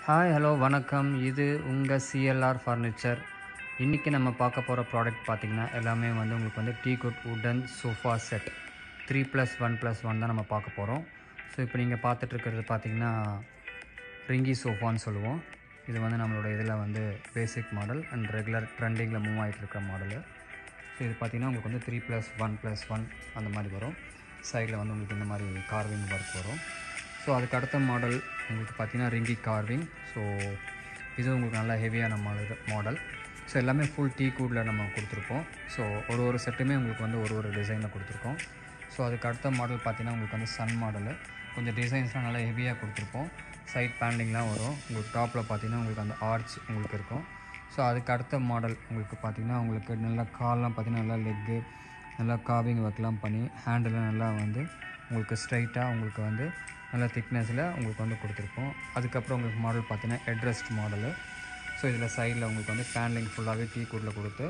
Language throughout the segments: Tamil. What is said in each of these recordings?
ஹாய் ஹலோ வணக்கம் இது உங்கள் சிஎல்ஆர் ஃபர்னிச்சர் இன்றைக்கி நம்ம பார்க்க போகிற ப்ராடக்ட் பார்த்திங்கன்னா எல்லாமே வந்து உங்களுக்கு வந்து டீ குட் உடன் sofa set three plus one plus one தான் நம்ம பார்க்க போகிறோம் ஸோ இப்போ நீங்கள் பார்த்துட்ருக்கிறது பார்த்திங்கன்னா ரிங்கி சோஃபான்னு சொல்லுவோம் இது வந்து நம்மளோட இதில் வந்து பேசிக் மாடல் அண்ட் ரெகுலர் ட்ரெண்டிங்கில் மூவ் ஆகிட்டு இருக்க மாடலு ஸோ இது பார்த்திங்கன்னா உங்களுக்கு வந்து three plus one plus one அந்த மாதிரி வரும் சைடில் வந்து உங்களுக்கு இந்த மாதிரி கார்விங் ஒர்க் வரும் ஸோ அதுக்கு அடுத்த மாடல் உங்களுக்கு பார்த்தீங்கன்னா ரிங்கி கார்விங் ஸோ இது உங்களுக்கு நல்லா ஹெவியான மாடல் மாடல் ஸோ எல்லாமே ஃபுல் டீ கூடில் நம்ம கொடுத்துருக்கோம் ஸோ ஒரு ஒரு செட்டுமே உங்களுக்கு வந்து ஒரு ஒரு டிசைனில் கொடுத்துருக்கோம் ஸோ அதுக்கு அடுத்த மாடல் பார்த்தீங்கன்னா உங்களுக்கு வந்து சன் மாடலு கொஞ்சம் டிசைன்ஸ்லாம் நல்லா ஹெவியாக கொடுத்துருப்போம் சைட் பேண்டிங்லாம் வரும் உங்களுக்கு டாப்பில் பார்த்தீங்கன்னா உங்களுக்கு அந்த ஆர்ச் உங்களுக்கு இருக்கும் ஸோ அதுக்கு அடுத்த மாடல் உங்களுக்கு பார்த்தீங்கன்னா உங்களுக்கு நல்லா கால்லாம் பார்த்தீங்கன்னா நல்லா லெக்கு நல்லா காவிங் ஒர்க்லாம் பண்ணி ஹேண்டெல்லாம் நல்லா வந்து உங்களுக்கு ஸ்ட்ரைட்டாக உங்களுக்கு வந்து நல்ல திக்னஸில் உங்களுக்கு வந்து கொடுத்துருப்போம் அதுக்கப்புறம் உங்களுக்கு மாடல் பார்த்தீங்கன்னா ஹெட்ரெஸ்ட் மாடலு ஸோ இதில் சைடில் உங்களுக்கு வந்து பேண்ட்லிங் ஃபுல்லாகவே டீ கூட்டில் கொடுத்து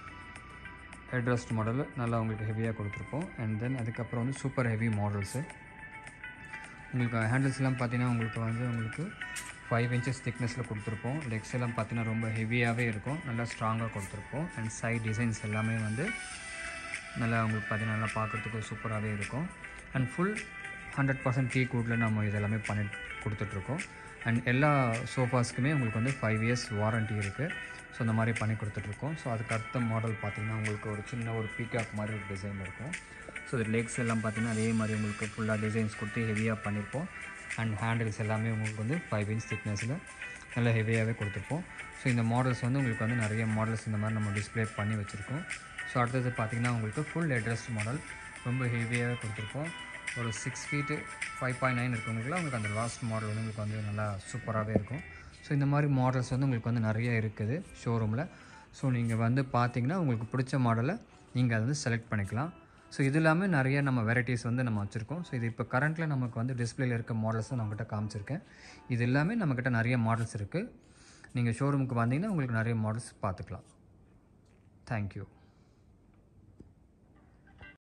ஹெட்ரெஸ்ட் மாடல் நல்லா உங்களுக்கு ஹெவியாக கொடுத்துருப்போம் அண்ட் தென் அதுக்கப்புறம் வந்து சூப்பர் ஹெவி மாடல்ஸு உங்களுக்கு ஹேண்டில்ஸ்லாம் பார்த்தீங்கன்னா உங்களுக்கு வந்து உங்களுக்கு ஃபைவ் இன்ச்சஸ் திக்னஸில் கொடுத்துருப்போம் லெக்ஸ் எல்லாம் பார்த்தீங்கன்னா ரொம்ப ஹெவியாகவே இருக்கும் நல்லா ஸ்ட்ராங்காக கொடுத்துருப்போம் அண்ட் சைட் டிசைன்ஸ் எல்லாமே வந்து நல்லா உங்களுக்கு பார்த்தீங்கன்னா நல்லா பார்க்குறதுக்கு சூப்பராகவே இருக்கும் and full hundred percent teak கூட்டில் நம்ம இதெல்லாமே பண்ணி கொடுத்துட்ருக்கோம் அண்ட் எல்லா சோஃபாஸ்க்குமே உங்களுக்கு வந்து ஃபைவ் இயர்ஸ் வாரண்ட்டி இருக்குது ஸோ இந்த மாதிரி பண்ணி கொடுத்துட்ருக்கோம் ஸோ அதுக்கு அடுத்த மாடல் பார்த்திங்கன்னா உங்களுக்கு ஒரு சின்ன ஒரு பீகாக் மாதிரி ஒரு டிசைன் இருக்கும் ஸோ இது லெக்ஸ் எல்லாம் பார்த்திங்கன்னா அதே மாதிரி உங்களுக்கு ஃபுல்லாக டிசைன்ஸ் கொடுத்து ஹெவியாக பண்ணியிருப்போம் அண்ட் ஹேண்டில்ஸ் எல்லாமே உங்களுக்கு வந்து ஃபைவ் இன்ச் திக்னஸில் நல்லா ஹெவியாகவே கொடுத்துருப்போம் ஸோ இந்த மாடல்ஸ் வந்து உங்களுக்கு வந்து நிறைய மாடல்ஸ் இந்த மாதிரி நம்ம டிஸ்பிளே பண்ணி வச்சுருக்கோம் ஸோ அடுத்தது பார்த்திங்கன்னா உங்களுக்கு ஃபுல் அட்ரஸ்ட் மாடல் ரொம்ப ஹெவியாகவே கொடுத்துருப்போம் ஒரு six feet five point nine இருக்கவங்களுக்குலாம் உங்களுக்கு அந்த லாஸ்ட் மாடல் வந்து உங்களுக்கு வந்து நல்லா சூப்பராகவே இருக்கும் ஸோ இந்த மாதிரி மாடல்ஸ் வந்து உங்களுக்கு வந்து நிறைய இருக்குது ஷோரூமில் ஸோ நீங்கள் வந்து பார்த்தீங்கன்னா உங்களுக்கு பிடிச்ச மாடலை நீங்கள் அதை வந்து செலக்ட் பண்ணிக்கலாம் ஸோ இது இல்லாமல் நிறைய நம்ம வெரைட்டிஸ் வந்து நம்ம வச்சுருக்கோம் ஸோ இது இப்போ கரண்ட்டில் நமக்கு வந்து டிஸ்பிளேல இருக்க மாடல்ஸ் தான் நம்மக்கிட்ட காமிச்சிருக்கேன் இது எல்லாமே நம்மக்கிட்ட நிறைய மாடல்ஸ் இருக்குது நீங்கள் ஷோரூமுக்கு வந்தீங்கன்னா உங்களுக்கு நிறைய மாடல்ஸ் பார்த்துக்கலாம் தேங்க்யூ